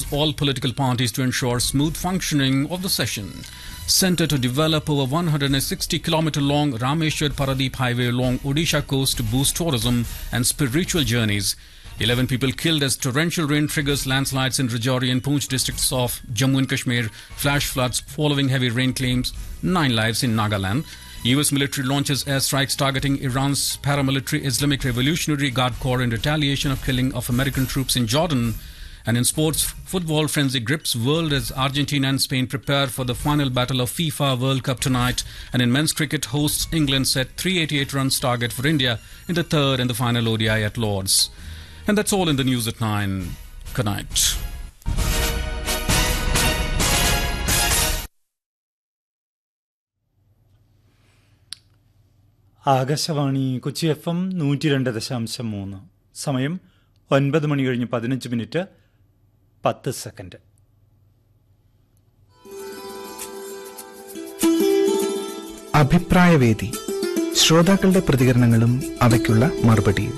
all political parties to ensure smooth functioning of the session. Centre to develop over 160 kilometre long Rameshwar Paradeep highway along Odisha coast to boost tourism and spiritual journeys. 11 people killed as torrential rain triggers landslides in Rajouri and Poonch districts of Jammu and Kashmir, flash floods following heavy rain claims, 9 lives in Nagaland. US military launches airstrikes targeting Iran's paramilitary Islamic Revolutionary Guard Corps in retaliation of killing of American troops in Jordan. And in sports, football frenzy grips world as Argentina and Spain prepare for the final battle of FIFA World Cup tonight. And in men's cricket, hosts England set 388 runs target for India in the third and the final ODI at Lords. And that's all in the news at 9. Good night. Akashvani Kochi F M നൂറ്റി രണ്ട് ദശാംശം മൂന്ന് സമയം ഒൻപത് മണി കഴിഞ്ഞ് പതിനഞ്ച് minute പത്ത് second അഭിപ്രായവേദി ശ്രോതാക്കളുടെ പ്രതികരണങ്ങളും അവയ്ക്കുള്ള മറുപടിയും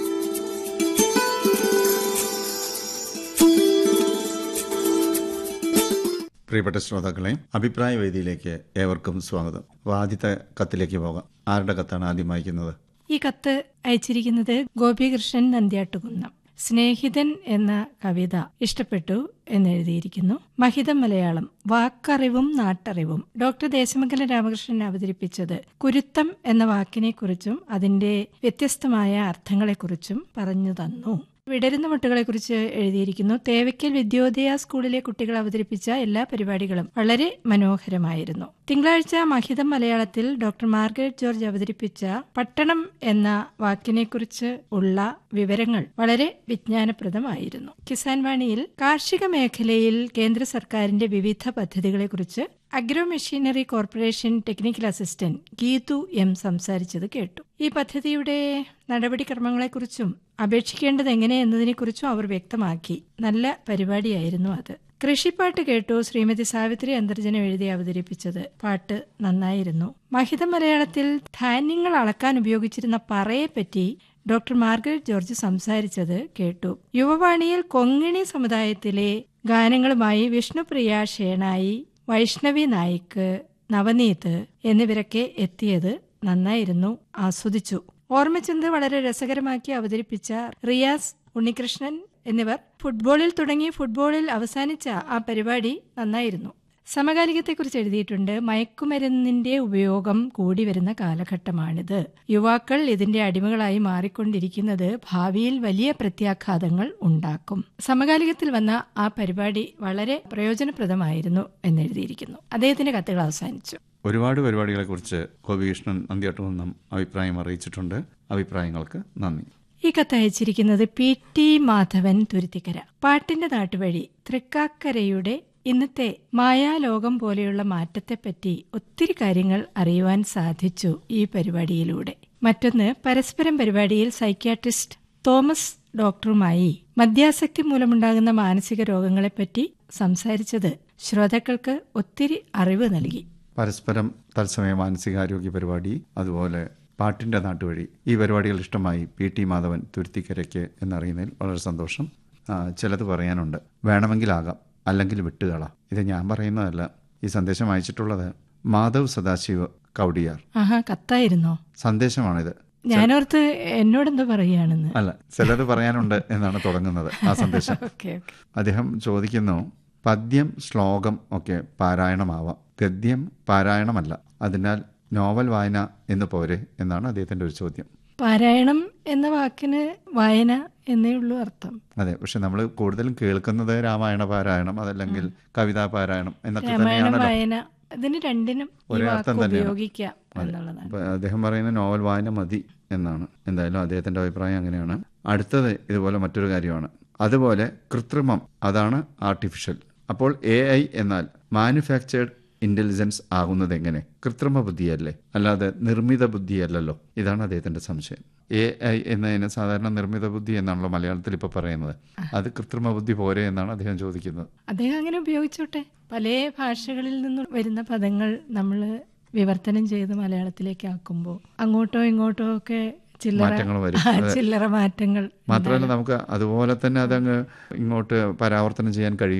പ്രിയപ്പെട്ട ശ്രോതാക്കളെ അഭിപ്രായ വേദിയിലേക്ക് ഏവർക്കും സ്വാഗതം അപ്പോൾ ആദ്യത്തെ കത്തിലേക്ക് പോകാം ആരുടെ കത്താണ് ആദ്യം വായിക്കുന്നത് ഈ കത്ത് അയച്ചിരിക്കുന്നത് ഗോപികൃഷ്ണൻ നന്ദ്യാട്ടുകുന്നം സ്നേഹിതൻ എന്ന കവിത ഇഷ്ടപ്പെട്ടു എന്നെഴുതിയിരിക്കുന്നു മഹിതം മലയാളം വാക്കറിവും നാട്ടറിവും ഡോക്ടർ ദേശമംഗലം രാമകൃഷ്ണൻ അവതരിപ്പിച്ചത് കുരുത്തം എന്ന വാക്കിനെക്കുറിച്ചും അതിന്റെ വ്യത്യസ്തമായ അർത്ഥങ്ങളെക്കുറിച്ചും പറഞ്ഞു തന്നു വിടരുന്ന മുട്ടുകളെക്കുറിച്ച് എഴുതിയിരിക്കുന്നു തേവയ്ക്കൽ വിദ്യോദയ സ്കൂളിലെ കുട്ടികൾ അവതരിപ്പിച്ച എല്ലാ പരിപാടികളും വളരെ മനോഹരമായിരുന്നു തിങ്കളാഴ്ച മഹിതം മലയാളത്തിൽ ഡോക്ടർ മാർഗരറ്റ് ജോർജ് അവതരിപ്പിച്ച പട്ടണം എന്ന വാക്കിനെക്കുറിച്ച് ഉള്ള വിവരങ്ങൾ വളരെ വിജ്ഞാനപ്രദമായിരുന്നു കിസാൻ വാണിയിൽ കാർഷിക മേഖലയിൽ കേന്ദ്ര സർക്കാരിന്റെ വിവിധ പദ്ധതികളെക്കുറിച്ച് agro machinery corporation technical assistant Geethu M സംസാരിച്ചത് കേട്ടു ഈ പദ്ധതിയുടെ നടപടിക്രമങ്ങളെക്കുറിച്ചും അപേക്ഷിക്കേണ്ടത് എങ്ങനെ എന്നതിനെക്കുറിച്ചും അവർ വ്യക്തമാക്കി നല്ല പരിപാടിയായിരുന്നു അത് കൃഷിപ്പാട്ട് കേട്ടു ശ്രീമതി സാവിത്രി അന്തർജനം എഴുതി അവതരിപ്പിച്ചത് പാട്ട് നന്നായിരുന്നു മഹിത മലയാളത്തിൽ ധാന്യങ്ങൾ അളക്കാൻ ഉപയോഗിച്ചിരുന്ന പറയെപ്പറ്റി ഡോക്ടർ മാർഗരറ്റ് ജോർജ് സംസാരിച്ചത് കേട്ടു യുവവാണിയിൽ കൊങ്ങിണി സമുദായത്തിലെ ഗാനങ്ങളുമായി വിഷ്ണുപ്രിയ ഷേണായി വൈഷ്ണവി നായിക്ക് നവനീത് എന്നിവരൊക്കെ എത്തിയത് നന്നായിരുന്നു ആസ്വദിച്ചു ഓർമ്മചന്ദ് വളരെ രസകരമാക്കി അവതരിപ്പിച്ച റിയാസ് ഉണ്ണികൃഷ്ണൻ എന്നിവർ ഫുട്ബോളിൽ തുടങ്ങി ഫുട്ബോളിൽ അവസാനിച്ച ആ പരിപാടി നന്നായിരുന്നു സമകാലികത്തെക്കുറിച്ച് എഴുതിയിട്ടുണ്ട് മയക്കുമരുന്നിന്റെ ഉപയോഗം കൂടി വരുന്ന കാലഘട്ടമാണിത് യുവാക്കൾ ഇതിന്റെ അടിമകളായി മാറിക്കൊണ്ടിരിക്കുന്നത് ഭാവിയിൽ വലിയ പ്രത്യാഘാതങ്ങൾ ഉണ്ടാക്കും സമകാലികത്തിൽ വന്ന ആ പരിപാടി വളരെ പ്രയോജനപ്രദമായിരുന്നു എന്നെഴുതിയിരിക്കുന്നു അദ്ദേഹത്തിന്റെ കത്തുകൾ അവസാനിച്ചു ഒരുപാട് പരിപാടികളെക്കുറിച്ച് ഗോപികൃഷ്ണൻ നന്ദിയാട്ടുനിന്നും അഭിപ്രായം അറിയിച്ചിട്ടുണ്ട് അഭിപ്രായങ്ങൾക്ക് നന്ദി ഈ കത്ത് അയച്ചിരിക്കുന്നത് പി ടി മാധവൻ തുരുത്തിക്കര പാട്ടിന്റെ നാട്ടുവഴി തൃക്കാക്കരയുടെ ഇന്നത്തെ മായാലോകം പോലെയുള്ള മാറ്റത്തെപ്പറ്റി ഒത്തിരി കാര്യങ്ങൾ അറിയുവാൻ സാധിച്ചു ഈ പരിപാടിയിലൂടെ മറ്റൊന്ന് പരസ്പരം പരിപാടിയിൽ സൈക്യാട്രിസ്റ്റ് തോമസ് ഡോക്ടറുമായി മദ്യാസക്തി മൂലമുണ്ടാകുന്ന മാനസിക രോഗങ്ങളെപ്പറ്റി സംസാരിച്ചത് ശ്രോതാക്കൾക്ക് ഒത്തിരി അറിവ് നൽകി പരസ്പരം തത്സമയ മാനസികാരോഗ്യ പരിപാടി അതുപോലെ പാട്ടിന്റെ നാട്ടുവഴി ഈ പരിപാടികൾ ഇഷ്ടമായി പി ടി മാധവൻ തുരുത്തിക്കരയ്ക്ക് എന്നറിയുന്നതിൽ വളരെ സന്തോഷം ആ, ചിലത് പറയാനുണ്ട് വേണമെങ്കിലാകാം അല്ലെങ്കിൽ വിട്ടുകള ഇത് ഞാൻ പറയുന്നതല്ല ഈ സന്ദേശം അയച്ചിട്ടുള്ളത് മാധവ് സദാശിവ് കൗടിയാർ ആഹാ കത്തായിരുന്നോ സന്ദേശമാണിത് ഞാനോർത്ത് എന്നോടെന്തോ പറയുകയാണെന്ന് അല്ല ചിലത് പറയാനുണ്ട് എന്നാണ് തുടങ്ങുന്നത് ആ സന്ദേശം ഓക്കെ ഓക്കെ അദ്ദേഹം ചോദിക്കുന്നു പദ്യം ശ്ലോകം ഒക്കെ പാരായണമാവാം ഗദ്യം പാരായണമല്ല അതിനാൽ നോവൽ വായന എന്ന് പോരെ എന്നാണ് അദ്ദേഹത്തിന്റെ ഒരു ചോദ്യം പാരായണം എന്ന വാക്കിന് വായന എന്നേ ഉള്ളൂ അർത്ഥം അതെ പക്ഷെ നമ്മൾ കൂടുതലും കേൾക്കുന്നത് രാമായണ പാരായണം അതല്ലെങ്കിൽ കവിതാ പാരായണം എന്നൊക്കെ രാമായണം തന്നെയാണല്ലോ വായന ഇതിന് രണ്ടിനും ഈ ഒരേ വാക്ക് അർത്ഥം തന്നെയാണ്. ഉപയോഗിക്കാം എന്നുള്ളതാണ് അപ്പൊ അദ്ദേഹം പറയുന്ന നോവൽ വായന മതി എന്നാണ് എന്തായാലും അദ്ദേഹത്തിന്റെ അഭിപ്രായം അങ്ങനെയാണ് അടുത്തത് ഇതുപോലെ മറ്റൊരു കാര്യമാണ് അതുപോലെ കൃത്രിമം അതാണ് ആർട്ടിഫിഷ്യൽ അപ്പോൾ എ ഐ എന്നാൽ മാനുഫാക്ചേർഡ് ഇന്റലിജൻസ് ആകുന്നത് എങ്ങനെ കൃത്രിമ ബുദ്ധിയല്ലേ അല്ലാതെ നിർമ്മിത ബുദ്ധിയല്ലല്ലോ ഇതാണ് അദ്ദേഹത്തിന്റെ സംശയം എ ഐ എന്നതിന് സാധാരണ നിർമ്മിത ബുദ്ധി എന്നാണല്ലോ മലയാളത്തിൽ ഇപ്പോൾ പറയുന്നത് അത് കൃത്രിമ ബുദ്ധി പോരെ എന്നാണ് അദ്ദേഹം ചോദിക്കുന്നത് അദ്ദേഹം അങ്ങനെ ഉപയോഗിച്ചോട്ടെ പല ഭാഷകളിൽ നിന്ന് വരുന്ന പദങ്ങൾ നമ്മൾ വിവർത്തനം ചെയ്ത് മലയാളത്തിലേക്ക് ആക്കുമ്പോൾ അങ്ങോട്ടോ ഇങ്ങോട്ടോ ഒക്കെ ചില്ലറ മാറ്റങ്ങൾ വരും. ആ, ചില്ലറ മാറ്റങ്ങൾ മാത്രമല്ല നമുക്ക് അതുപോലെ തന്നെ അതങ്ങ് ഇങ്ങോട്ട് പരാവർത്തനം ചെയ്യാൻ കഴിയും